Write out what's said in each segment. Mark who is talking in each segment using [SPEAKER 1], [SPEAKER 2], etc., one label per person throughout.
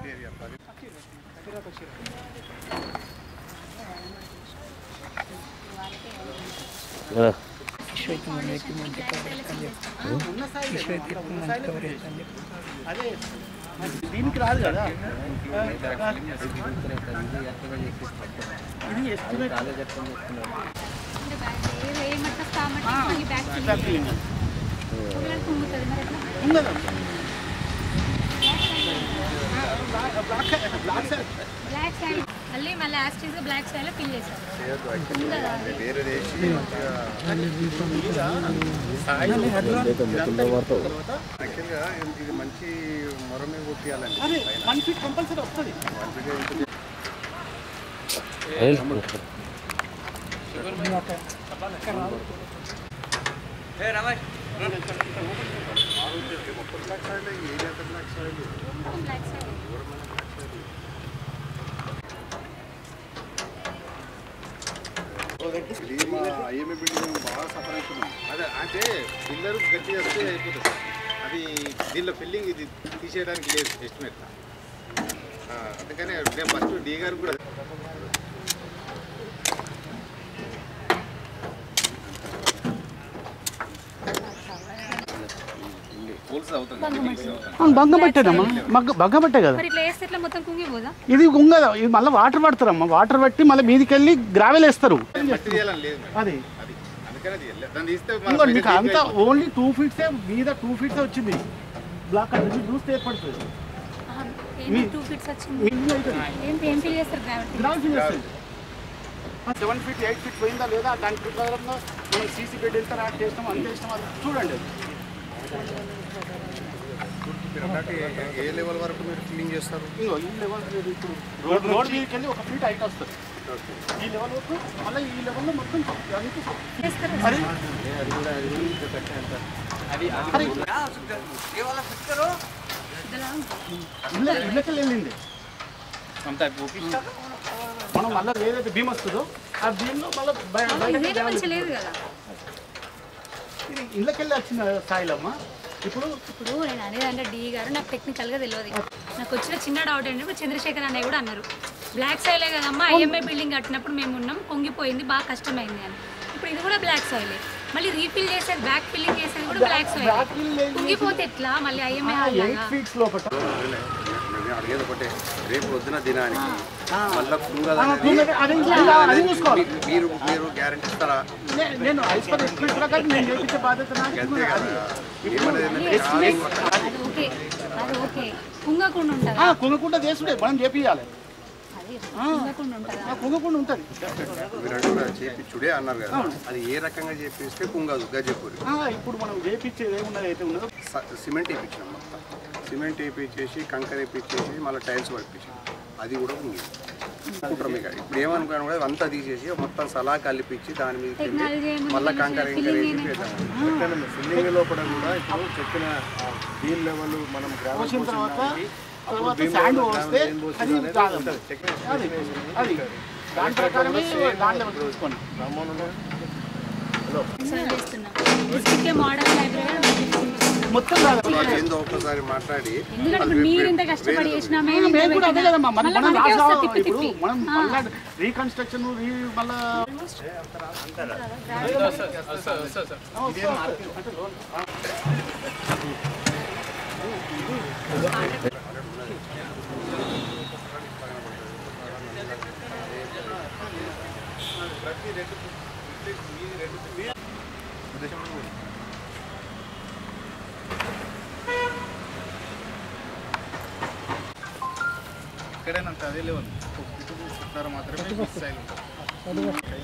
[SPEAKER 1] అదే దీనికి రాదు కదా ఇది ఎస్టిమేట్ ఉన్నదా black black side
[SPEAKER 2] black side మళ్ళీ మళ్ళీ యాస్టీస్ బ్లాక్ సైడ్ ఫిల్ చేశారు
[SPEAKER 3] వేరే దేశీ యాక్చువల్గా ఇది మంచి మొరమే కొట్టియాలండి
[SPEAKER 1] అదే వన్ ఫీట్ కంపల్సరీ వస్తుంది
[SPEAKER 2] బ్లాక్ సైడ్
[SPEAKER 3] ఇది మా ఐఎంఏ బిల్డింగ్ బాగా సఫర్ అవుతున్నాం అదే అంటే పిల్లలు గట్టిగా వస్తే అయిపోతుంది అది దీనిలో ఫిల్లింగ్ ఇది తీసేయడానికి లేదు ఎస్టిమేట్ అందుకనే నేను ఫస్ట్ డి గారు కూడా
[SPEAKER 1] బంగ పెట్టేదమ్మా మగ్గ బగ్గ పెట్టే కదా
[SPEAKER 2] మరి ఇట్లా వేస్తే ఇట్లా మొత్తం కుంగిపోదా
[SPEAKER 1] ఇది గుంగదా ఇది మళ్ళీ వాటర్ పడతారమ్మా వాటర్ పట్టి మళ్ళీ మీదికి వెళ్ళి గ్రావెల్ వేస్తారు
[SPEAKER 3] మట్టి తీయాలని లేదు మేడం.
[SPEAKER 1] అది
[SPEAKER 3] అది అందుకనే తీయలేదు దాన్ని తీస్తే మన
[SPEAKER 1] ఇంకోటి
[SPEAKER 3] పైన
[SPEAKER 1] మీకు
[SPEAKER 3] leak
[SPEAKER 1] అంతా
[SPEAKER 3] అయిపోతుంది.
[SPEAKER 1] ఓన్లీ టూ ఫీట్సే మీద టూ ఫీట్సే వచ్చింది బ్లాక్ అది చూస్తే ఏర్పడుతుంది
[SPEAKER 2] ఏంటి టూ ఫీట్స్ వచ్చింది
[SPEAKER 1] మీ ఇల్లు అవుతుంది
[SPEAKER 2] ఏంటి ఏం ఫిల్ చేస్తారు గ్రావిటీ
[SPEAKER 1] గ్రౌండ్ ఫీట్ వస్తుంది సెవెన్ ఫీట్ ఎయిట్ ఫీట్ పోయిందా లేదా దాని ప్రకారంగా మనం సీసీ బెడ్ ఎంత యాడ్ చేసినాం అంత చేసినాం అది చూడండి అది.
[SPEAKER 3] మీరు అన్నట్టు ఏ- ఏ లెవెల్ వరకు మీరు ఫిల్లింగ్ చేస్తారు
[SPEAKER 1] ఇంకో ఈ లెవెల్ మీరు ఇప్పుడు రోడ్ రోడ్ మీదకి వెళ్ళి ఒక ఫీట్ హైట్ వస్తుంది ఈ లెవెల్ వరకు మళ్ళీ ఈ లెవెల్లో మొత్తం అన్ని
[SPEAKER 2] చేస్తారు
[SPEAKER 1] అది ఇళ్ళ ఇళ్ళకి వెళ్ళింది మనం మళ్ళీ ఏదైతే భీమ్ వస్తుందో ఆ భీమ్లో మళ్ళీ బయట
[SPEAKER 2] ఇదేం మంచి లేదు కదా
[SPEAKER 1] ఇది ఇళ్ళకి వెళ్ళి వచ్చిన స్థాయిలమ్మా ఇప్పుడు
[SPEAKER 2] ఇప్పుడు నేను అనేది అంటే డి గారు నాకు టెక్నికల్గా తెలియదు నాకు వచ్చిన చిన్న డౌట్ ఏంటంటే ఇప్పుడు చంద్రశేఖర్ అన్నయ్య కూడా అన్నారు బ్లాక్ సైలే కదమ్మా ఐఎంఐ బిల్డింగ్ కట్టినప్పుడు మేము ఉన్నాం పొంగిపోయింది బాగా కష్టమైంది అని ఇప్పుడు ఇది కూడా బ్లాక్ సాయిలే మళ్ళీ రీఫిల్ చేసేది బ్యాక్ ఫిల్లింగ్ చేసేది కూడా బ్లాక్ సాయిల్
[SPEAKER 1] బ్యాక్ వీల్
[SPEAKER 2] పొంగిపోతే ఎట్లా మళ్ళీ ఐఎంఐ
[SPEAKER 1] ఎయిట్ ఫీట్స్ లోపల
[SPEAKER 3] నేను అడిగేది ఒకటే రేపు పొద్దున దినానికి మళ్ళీ
[SPEAKER 1] ఆ, భూమి- అది ఇలా అది చూసుకోవాలి
[SPEAKER 3] మీరు మీరు గ్యారంటీ ఇస్తారా
[SPEAKER 1] నే- నేను ఐస్ పర్ ఎస్టిమేట్ ప్రకారం నేను చేయించే బాధ్యత నాది.
[SPEAKER 3] అంతే కదా ఏమన్నది ఏంటంటే
[SPEAKER 2] ఎస్టిమేట్ అది ఓకే అది ఓకే కుంగకుండా ఉంటుందా
[SPEAKER 1] ఆ, కుంగకుండా చేసుడే మనం చేపియాలి
[SPEAKER 2] అది కుంగకుండా ఉంటుందా
[SPEAKER 1] ఆ, కుంగకుండా ఉంటుంది
[SPEAKER 3] మీరు అంటున్నారు చేపించుడే అన్నారు కదా అది ఏ రకంగా చేపిస్తే కుంగదు గజపూరి
[SPEAKER 1] ఆ, ఇప్పుడు మనం చేపించేది ఏమున్నది అయితే ఉన్నదో
[SPEAKER 3] సిమెంట్ వేయించినాం మొత్తం సిమెంట్ వేయించేసి కంకర వేయించేసి మళ్ళీ టైల్స్ పడిపించాం అది కూడా ఉంది కుట్రం ఇక ఇప్పుడు ఏమనుకున్నాను కూడా అంతా తీసేసి మొత్తం సలా కలిపించి దాని మీద
[SPEAKER 2] టెక్నాలజీ ఏముంది
[SPEAKER 3] మళ్ళీ కంకర ఇంకర వేసి
[SPEAKER 2] ఫిల్లింగ్
[SPEAKER 3] పెట్టాము
[SPEAKER 4] ఫిల్లింగ్ లోపల కూడా ఇప్పుడు చెప్పిన దీని లెవెల్ మనం గ్రావెల్
[SPEAKER 1] పోసిన తర్వాత తర్వాత శాండ్ పోస్తే అది రాదు. అది అది దాని ప్రకారమే దాంట్లో చూసుకోండి
[SPEAKER 2] ఎక్సలెంట్ చేస్తున్నాం ఎస్పీకే మోడల్ లైబ్రరీ
[SPEAKER 1] మొత్తం రాదు
[SPEAKER 3] అది ఏందో ఒక్కసారి మాట్లాడి
[SPEAKER 2] ఎందుకంటే ఇప్పుడు మీరు ఇంత కష్టపడి చేసినా మేము ఇంత
[SPEAKER 1] మేము కూడా అదే
[SPEAKER 2] పెట్టినా,
[SPEAKER 1] కదమ్మా మనం
[SPEAKER 2] మళ్ళా
[SPEAKER 1] మనం
[SPEAKER 2] మనకే
[SPEAKER 1] రాసాం
[SPEAKER 2] వస్తుంది తిప్పి
[SPEAKER 1] ఇప్పుడు
[SPEAKER 2] తిప్పి
[SPEAKER 1] మనం మళ్ళా రీకన్స్ట్రక్షన్ రీ మళ్ళా
[SPEAKER 3] ఎక్కడైనా అంత అదే లేవు చెప్తారా మాత్రమే మిస్ అయ్యి ఉంటారు.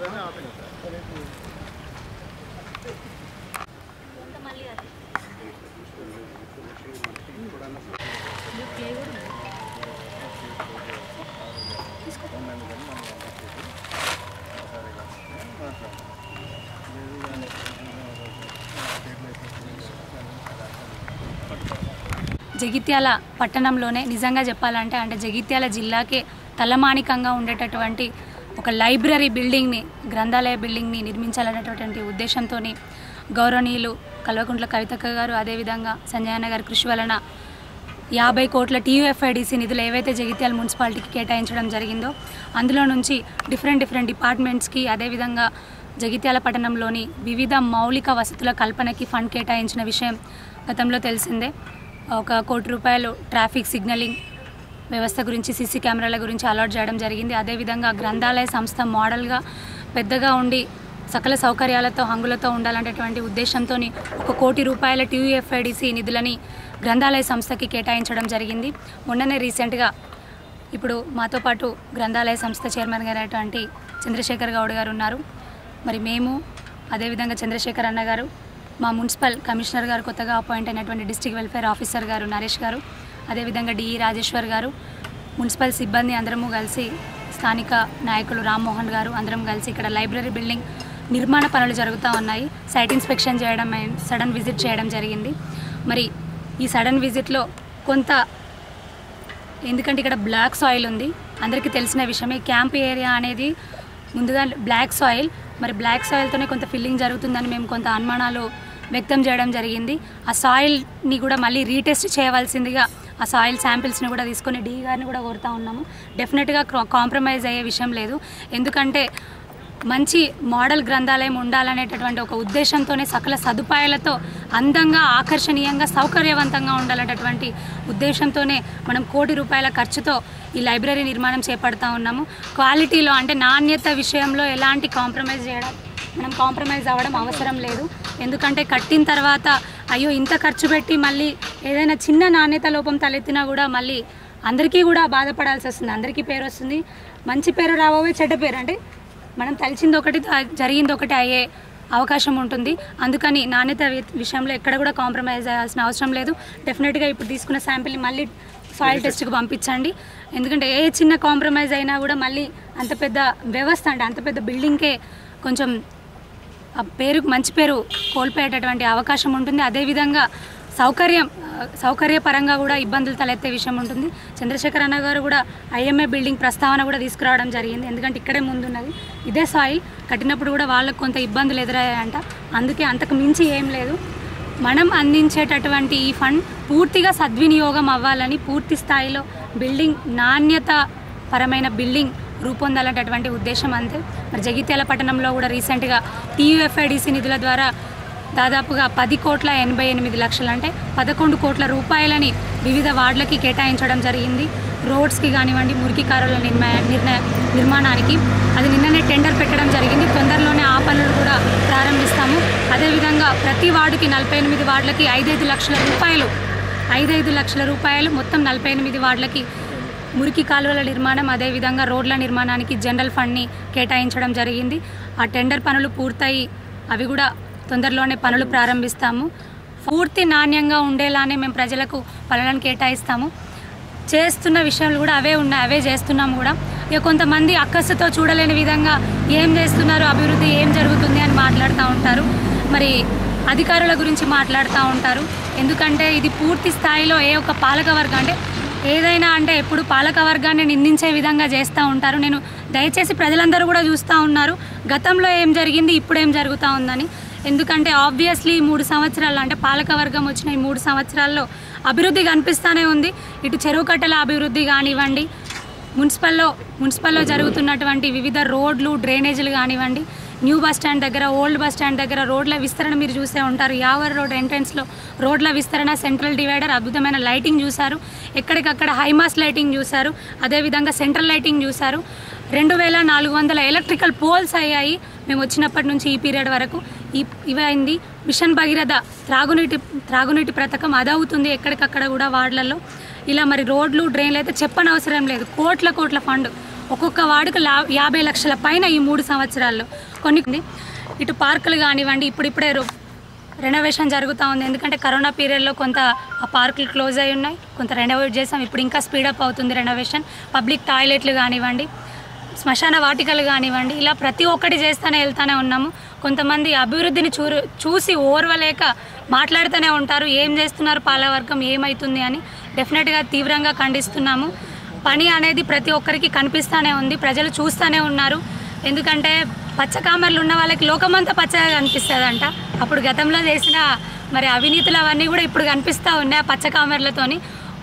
[SPEAKER 2] జగిత్యాల పట్టణంలోనే నిజంగా చెప్పాలంటే అంటే జగిత్యాల జిల్లాకే తలమానికంగా ఉండేటటువంటి ఒక లైబ్రరీ బిల్డింగ్ని గ్రంథాలయ బిల్డింగ్ని నిర్మించాలనేటటువంటి ఉద్దేశంతో గౌరవనీయులు కల్వకుంట్ల కవితక్క గారు అదేవిధంగా సంజయన్న గారి కృషి వలన యాభై కోట్ల టీయూఎఫ్ఐడిసి నిధులు ఏవైతే జగిత్యాల మున్సిపాలిటీకి కేటాయించడం జరిగిందో అందులో నుంచి డిఫరెంట్ డిఫరెంట్ డిపార్ట్మెంట్స్కి అదేవిధంగా జగిత్యాల పట్టణంలోని వివిధ మౌలిక వసతుల కల్పనకి ఫండ్ కేటాయించిన విషయం గతంలో తెలిసిందే ఒక కోటి రూపాయలు ట్రాఫిక్ సిగ్నలింగ్ వ్యవస్థ గురించి సీసీ కెమెరాల గురించి అలాట్ చేయడం జరిగింది అదేవిధంగా గ్రంథాలయ సంస్థ మోడల్గా పెద్దగా ఉండి సకల సౌకర్యాలతో హంగులతో ఉండాలనేటువంటి ఉద్దేశంతో ఒక కోటి రూపాయల టీయూఎఫ్ఐడిసి నిధులని గ్రంథాలయ సంస్థకి కేటాయించడం జరిగింది మొన్ననే రీసెంట్గా ఇప్పుడు మాతో పాటు గ్రంథాలయ సంస్థ చైర్మన్ గారైనటువంటి చంద్రశేఖర్ గౌడ్ గారు ఉన్నారు మరి మేము అదేవిధంగా చంద్రశేఖర్ అన్న గారు మా మున్సిపల్ కమిషనర్ గారు కొత్తగా అపాయింట్ అయినటువంటి డిస్ట్రిక్ట్ వెల్ఫేర్ ఆఫీసర్ గారు నరేష్ గారు అదేవిధంగా డిఈ రాజేశ్వర్ గారు మున్సిపల్ సిబ్బంది అందరము కలిసి స్థానిక నాయకులు రామ్మోహన్ గారు అందరం కలిసి ఇక్కడ లైబ్రరీ బిల్డింగ్ నిర్మాణ పనులు జరుగుతూ ఉన్నాయి సైట్ ఇన్స్పెక్షన్ చేయడం సడన్ విజిట్ చేయడం జరిగింది మరి ఈ సడన్ విజిట్లో కొంత ఎందుకంటే ఇక్కడ బ్లాక్ సాయిల్ ఉంది అందరికీ తెలిసిన విషయమే క్యాంప్ ఏరియా అనేది ముందుగా బ్లాక్ సాయిల్ మరి బ్లాక్ సాయిల్తోనే కొంత ఫిల్లింగ్ జరుగుతుందని మేము కొంత అనుమానాలు వ్యక్తం చేయడం జరిగింది ఆ సాయిల్ని కూడా మళ్ళీ రీటెస్ట్ చేయవలసిందిగా ఆ సాయిల్ శాంపిల్స్ని కూడా తీసుకొని డీ గారిని కూడా కోరుతా ఉన్నాము డెఫినెట్గా కాంప్రమైజ్ అయ్యే విషయం లేదు ఎందుకంటే మంచి మోడల్ గ్రంథాలయం ఉండాలనేటటువంటి ఒక ఉద్దేశంతోనే సకల సదుపాయాలతో అందంగా ఆకర్షణీయంగా సౌకర్యవంతంగా ఉండాలనేటటువంటి ఉద్దేశంతోనే మనం కోటి రూపాయల ఖర్చుతో ఈ లైబ్రరీ నిర్మాణం చేపడతా ఉన్నాము క్వాలిటీలో అంటే నాణ్యత విషయంలో ఎలాంటి కాంప్రమైజ్ చేయడం మనం కాంప్రమైజ్ అవ్వడం అవసరం లేదు ఎందుకంటే కట్టిన తర్వాత అయ్యో ఇంత ఖర్చు పెట్టి మళ్ళీ ఏదైనా చిన్న నాణ్యత లోపం తలెత్తినా కూడా మళ్ళీ అందరికీ కూడా బాధపడాల్సి వస్తుంది అందరికీ పేరు వస్తుంది మంచి పేరు రాబోయే చెడ్డ పేరు అంటే మనం తలిచింది ఒకటి త- జరిగింది ఒకటి అయ్యే అవకాశం ఉంటుంది అందుకని నాణ్యత వి- విషయంలో ఎక్కడ కూడా కాంప్రమైజ్ అయ్యాల్సిన అవసరం లేదు డెఫినెట్గా ఇప్పుడు తీసుకున్న శాంపిల్ని మళ్ళీ సాయిల్ టెస్ట్కి పంపించండి ఎందుకంటే ఏ చిన్న కాంప్రమైజ్ అయినా కూడా మళ్ళీ అంత పెద్ద వ్యవస్థ అంటే అంత పెద్ద బిల్డింగ్కే కొంచెం ఆ పేరు మంచి పేరు కోల్పోయేటటువంటి అవకాశం ఉంటుంది అదేవిధంగా సౌకర్యం ఆ, సౌకర్యపరంగా కూడా ఇబ్బందులు తలెత్తే విషయం ఉంటుంది చంద్రశేఖర్ అన్న గారు కూడా ఐఎంఏ బిల్డింగ్ ప్రస్తావన కూడా తీసుకురావడం జరిగింది ఎందుకంటే ఇక్కడే ముందున్నది ఇదే సాయిల్ కట్టినప్పుడు కూడా వాళ్ళకు కొంత ఇబ్బందులు ఎదురయ్యాయంట అందుకే అంతకు మించి ఏం లేదు మనం అందించేటటువంటి ఈ ఫండ్ పూర్తిగా సద్వినియోగం అవ్వాలని పూర్తి స్థాయిలో బిల్డింగ్ నాణ్యత పరమైన బిల్డింగ్ రూపొందాలనేటటువంటి ఉద్దేశం అంతే మరి జగిత్యాల పట్టణంలో కూడా రీసెంట్గా టీయూఎఫ్ఐడిసి నిధుల ద్వారా దాదాపుగా పది కోట్ల ఎనభై ఎనిమిది లక్షలు అంటే పదకొండు కోట్ల రూపాయలని వివిధ వార్డులకి కేటాయించడం జరిగింది రోడ్స్కి కానివ్వండి మురికి కారుల నిర్మా నిర్ణ నిర్మాణానికి అది నిన్ననే టెండర్ పెట్టడం జరిగింది తొందరలోనే ఆ పనులు కూడా ప్రారంభిస్తాము అదేవిధంగా ప్రతి వార్డుకి నలభై ఎనిమిది వార్డులకి ఐదైదు లక్షల రూపాయలు ఐదైదు లక్షల రూపాయలు మొత్తం నలభై ఎనిమిది వార్డులకి మురికి కాలువల నిర్మాణం అదేవిధంగా రోడ్ల నిర్మాణానికి జనరల్ ఫండ్ని కేటాయించడం జరిగింది ఆ టెండర్ పనులు పూర్తయి అవి కూడా తొందరలోనే పనులు ప్రారంభిస్తాము పూర్తి నాణ్యంగా ఉండేలానే మేము ప్రజలకు పనులను కేటాయిస్తాము చేస్తున్న విషయాలు కూడా అవే ఉన్నాయి అవే చేస్తున్నాం కూడా ఇక కొంతమంది అక్కస్సుతో చూడలేని విధంగా ఏం చేస్తున్నారు అభివృద్ధి ఏం జరుగుతుంది అని మాట్లాడుతూ ఉంటారు మరి అధికారుల గురించి మాట్లాడుతూ ఉంటారు ఎందుకంటే ఇది పూర్తి స్థాయిలో ఏ ఒక్క పాలక వర్గం అంటే ఏదైనా అంటే ఎప్పుడు పాలక వర్గాన్ని నిందించే విధంగా చేస్తూ ఉంటారు నేను దయచేసి ప్రజలందరూ కూడా చూస్తూ ఉన్నారు గతంలో ఏం జరిగింది ఇప్పుడు ఏం జరుగుతూ ఉందని ఎందుకంటే ఆబ్వియస్లీ మూడు సంవత్సరాలు అంటే పాలక వర్గం వచ్చిన ఈ మూడు సంవత్సరాల్లో అభివృద్ధి కనిపిస్తూనే ఉంది ఇటు చెరువు కట్టల అభివృద్ధి కానివ్వండి మున్సిపల్లో మున్సిపల్లో జరుగుతున్నటువంటి వివిధ రోడ్లు డ్రైనేజీలు కానివ్వండి న్యూ బస్ స్టాండ్ దగ్గర ఓల్డ్ బస్ స్టాండ్ దగ్గర రోడ్ల విస్తరణ మీరు చూసే ఉంటారు యావర్ రోడ్ ఎంట్రన్స్లో రోడ్ల విస్తరణ సెంట్రల్ డివైడర్ అద్భుతమైన లైటింగ్ చూశారు ఎక్కడికక్కడ హైమాస్ లైటింగ్ చూశారు అదేవిధంగా సెంట్రల్ లైటింగ్ చూశారు రెండు వేల నాలుగు వందల ఎలక్ట్రికల్ పోల్స్ అయ్యాయి మేము వచ్చినప్పటి నుంచి ఈ పీరియడ్ వరకు ఈ ఇవైంది మిషన్ భగీరథ త్రాగునీటి త్రాగునీటి పథకం అదవుతుంది ఎక్కడికక్కడ కూడా వార్డులలో ఇలా మరి రోడ్లు డ్రైన్లు అయితే చెప్పనవసరం లేదు కోట్ల కోట్ల ఫండ్ ఒక్కొక్క వార్డుకు లా యాభై లక్షల పైన ఈ మూడు సంవత్సరాల్లో కొన్ని ఇటు పార్కులు కానివ్వండి ఇప్పుడిప్పుడే రో- రెనోవేషన్ జరుగుతూ ఉంది ఎందుకంటే కరోనా పీరియడ్లో కొంత ఆ పార్కులు క్లోజ్ అయి ఉన్నాయి కొంత రెనోవేట్ చేసాం ఇప్పుడు ఇంకా స్పీడప్ అవుతుంది రెనోవేషన్ పబ్లిక్ టాయిలెట్లు కానివ్వండి శ్మశాన వాటికలు కానివ్వండి ఇలా ప్రతి ఒక్కటి చేస్తూనే వెళ్తూనే ఉన్నాము కొంతమంది అభివృద్ధిని చూ చూసి ఓర్వలేక మాట్లాడుతూనే ఉంటారు ఏం చేస్తున్నారు పాలవర్గం ఏమవుతుంది అని డెఫినెట్గా తీవ్రంగా ఖండిస్తున్నాము పని అనేది ప్రతి ఒక్కరికి కనిపిస్తూనే ఉంది ప్రజలు చూస్తూనే ఉన్నారు ఎందుకంటే పచ్చకామర్లు ఉన్న వాళ్ళకి లోకమంతా పచ్చగా కనిపిస్తుందంట అప్పుడు గతంలో చేసిన మరి అవినీతులు అవన్నీ కూడా ఇప్పుడు కనిపిస్తూ ఉన్నాయి ఆ పచ్చకామర్లతోని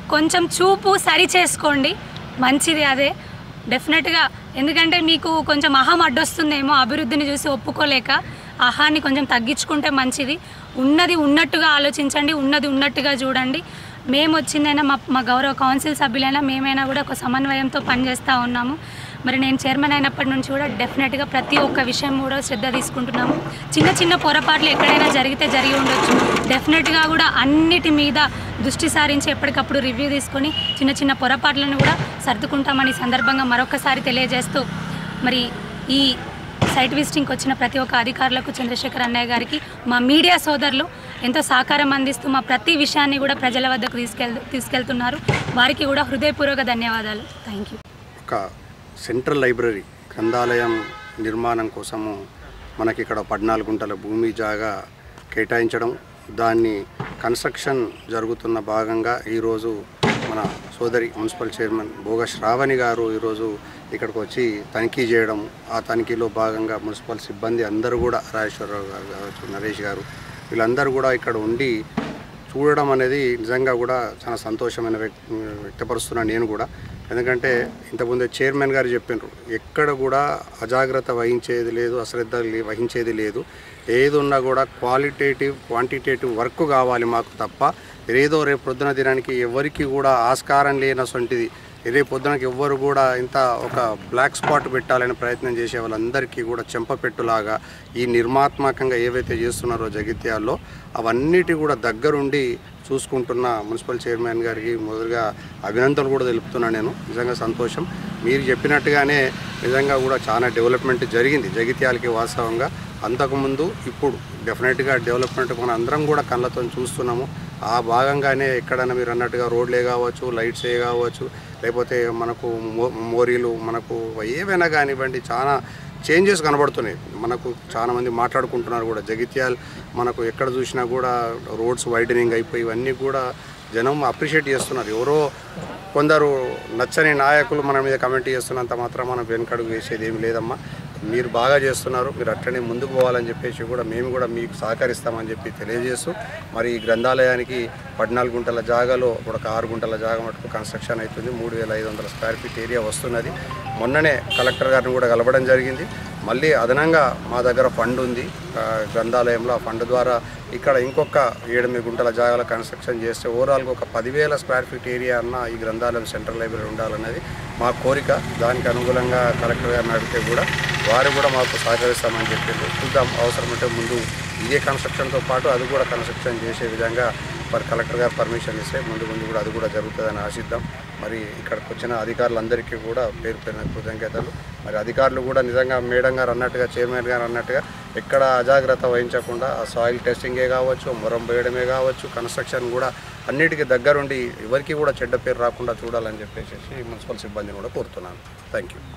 [SPEAKER 2] కొంచెం చూపు సరి చేసుకోండి మంచిది అదే డెఫినెట్గా ఎందుకంటే మీకు కొంచెం అహం అడ్డొస్తుందేమో అభివృద్ధిని చూసి ఒప్పుకోలేక అహాన్ని కొంచెం తగ్గించుకుంటే మంచిది ఉన్నది ఉన్నట్టుగా ఆలోచించండి ఉన్నది ఉన్నట్టుగా చూడండి మేము వచ్చిందైనా మా మా గౌరవ కౌన్సిల్ సభ్యులైనా మేమైనా కూడా ఒక సమన్వయంతో పనిచేస్తూ ఉన్నాము మరి నేను చైర్మన్ అయినప్పటి నుంచి కూడా డెఫినెట్గా ప్రతి ఒక్క విషయం కూడా శ్రద్ధ తీసుకుంటున్నాము చిన్న చిన్న పొరపాట్లు ఎక్కడైనా జరిగితే జరిగి ఉండొచ్చు డెఫినెట్గా కూడా అన్నిటి మీద దృష్టి సారించి ఎప్పటికప్పుడు రివ్యూ తీసుకొని చిన్న చిన్న పొరపాట్లను కూడా సర్దుకుంటామని ఈ సందర్భంగా మరొకసారి తెలియజేస్తూ మరి ఈ సైట్ విజిటింగ్కి వచ్చిన ప్రతి ఒక్క అధికారులకు చంద్రశేఖర్ అన్నయ్య గారికి మా మీడియా సోదరులు ఎంతో సహకారం అందిస్తూ మా ప్రతి విషయాన్ని కూడా ప్రజల వద్దకు తీసుకెళ్ తీసుకెళ్తున్నారు వారికి కూడా హృదయపూర్వక ధన్యవాదాలు థ్యాంక్ యూ
[SPEAKER 5] ఒక సెంట్రల్ లైబ్రరీ గ్రంథాలయం నిర్మాణం కోసము మనకి ఇక్కడ పద్నాలుగు గుంటల భూమి జాగా కేటాయించడం దాన్ని కన్స్ట్రక్షన్ జరుగుతున్న భాగంగా ఈరోజు మన సోదరి మున్సిపల్ చైర్మన్ భోగ శ్రావణి గారు ఈరోజు ఇక్కడికి వచ్చి తనిఖీ చేయడం ఆ తనిఖీలో భాగంగా మున్సిపల్ సిబ్బంది అందరూ కూడా రాజేశ్వరరావు గారు కావచ్చు నరేష్ గారు వీళ్ళందరూ కూడా ఇక్కడ ఉండి చూడడం అనేది నిజంగా కూడా చాలా సంతోషమైన వ్యక్ వ్యక్తపరుస్తున్నాను నేను కూడా ఎందుకంటే ఇంతకుముందే చైర్మన్ గారు చెప్పినారు ఎక్కడ కూడా అజాగ్రత్త వహించేది లేదు అశ్రద్ధ లే- వహించేది లేదు ఏది ఉన్నా కూడా క్వాలిటేటివ్ క్వాంటిటేటివ్ వర్క్ కావాలి మాకు తప్ప ఏదో రేపు పొద్దున దినానికి ఎవరికి కూడా ఆస్కారం లేనసొంటిది రేపు పొద్దునకి ఎవ్వరు కూడా ఇంత ఒక బ్లాక్ స్పాట్ పెట్టాలని ప్రయత్నం చేసే వాళ్ళందరికీ కూడా చెంపపెట్టులాగా ఈ నిర్మాత్మకంగా ఏవైతే చేస్తున్నారో జగిత్యాల్లో అవన్నిటి కూడా దగ్గరుండి చూసుకుంటున్న మున్సిపల్ చైర్మన్ గారికి మొదలుగా అభినందనలు కూడా తెలుపుతున్నాను నేను నిజంగా సంతోషం మీరు చెప్పినట్టుగానే నిజంగా కూడా చాలా డెవలప్మెంట్ జరిగింది జగిత్యాలకి వాస్తవంగా అంతకుముందు ఇప్పుడు డెఫినెట్గా డెవలప్మెంట్ మన అందరం కూడా కళ్ళతో చూస్తున్నాము ఆ భాగంగానే ఎక్కడైనా మీరు అన్నట్టుగా రోడ్లే కావచ్చు లైట్సే కావచ్చు లేకపోతే మనకు మో మోరీలు మనకు ఏవైనా కానివ్వండి చాలా చేంజెస్ కనబడుతున్నాయి మనకు చాలా మంది మాట్లాడుకుంటున్నారు కూడా జగిత్యాల్ మనకు ఎక్కడ చూసినా కూడా రోడ్స్ వైడనింగ్ అయిపోయి ఇవన్నీ కూడా జనం అప్రిషియేట్ చేస్తున్నారు ఎవరో కొందరు నచ్చని నాయకులు మన మీద కమెంట్ చేస్తున్నంత మాత్రం మనం వెనుకడుగు వేసేది ఏమి లేదమ్మా మీరు బాగా చేస్తున్నారు మీరు అట్లనే ముందుకు పోవాలని చెప్పేసి కూడా మేము కూడా మీకు సహకరిస్తామని చెప్పి తెలియజేస్తూ మరి ఈ గ్రంథాలయానికి పద్నాలుగు గుంటల జాగాలో ఒక ఆరు గుంటల జాగా మటుకు కన్స్ట్రక్షన్ అవుతుంది మూడు వేల ఐదు వందల స్క్వేర్ ఫీట్ ఏరియా వస్తున్నది మొన్ననే కలెక్టర్ గారిని కూడా కలవడం జరిగింది మళ్ళీ అదనంగా మా దగ్గర ఫండ్ ఉంది ఆ, గ్రంథాలయంలో ఆ ఫండ్ ద్వారా ఇక్కడ ఇంకొక ఎనిమిది గుంటల జాగాల కన్స్ట్రక్షన్ చేస్తే ఓవరాల్గా ఒక పదివేల స్క్వేర్ ఫీట్ ఏరియా అన్న ఈ గ్రంథాలయం సెంట్రల్ లైబ్రరీ ఉండాలన్నది మా కోరిక దానికి అనుగుణంగా కలెక్టర్ గారిని అడిగితే కూడా వారు కూడా మాకు సహకరిస్తామని చెప్పిండ్రు చూద్దాం అవసరమంటే ముందు ఇదే కన్స్ట్రక్షన్తో పాటు అది కూడా కన్స్ట్రక్షన్ చేసే విధంగా మరి కలెక్టర్ గారు పర్మిషన్ ఇస్తే ముందు ముందు కూడా అది కూడా జరుగుతుందని ఆశిద్దాం మరి ఇక్కడికి వచ్చిన అధికారులందరికీ కూడా పేరు పేరున కృతజ్ఞతలు మరి అధికారులు కూడా నిజంగా మేడం గారు అన్నట్టుగా చైర్మన్ గారు అన్నట్టుగా ఎక్కడ అజాగ్రత్త వహించకుండా ఆ సాయిల్ టెస్టింగే కావచ్చు మొరం వేయడమే కావచ్చు కన్స్ట్రక్షన్ కూడా అన్నిటికీ దగ్గరుండి ఎవరికి కూడా చెడ్డ పేరు రాకుండా చూడాలని చెప్పేసి మున్సిపల్ సిబ్బందిని కూడా కోరుతున్నాను థ్యాంక్ యూ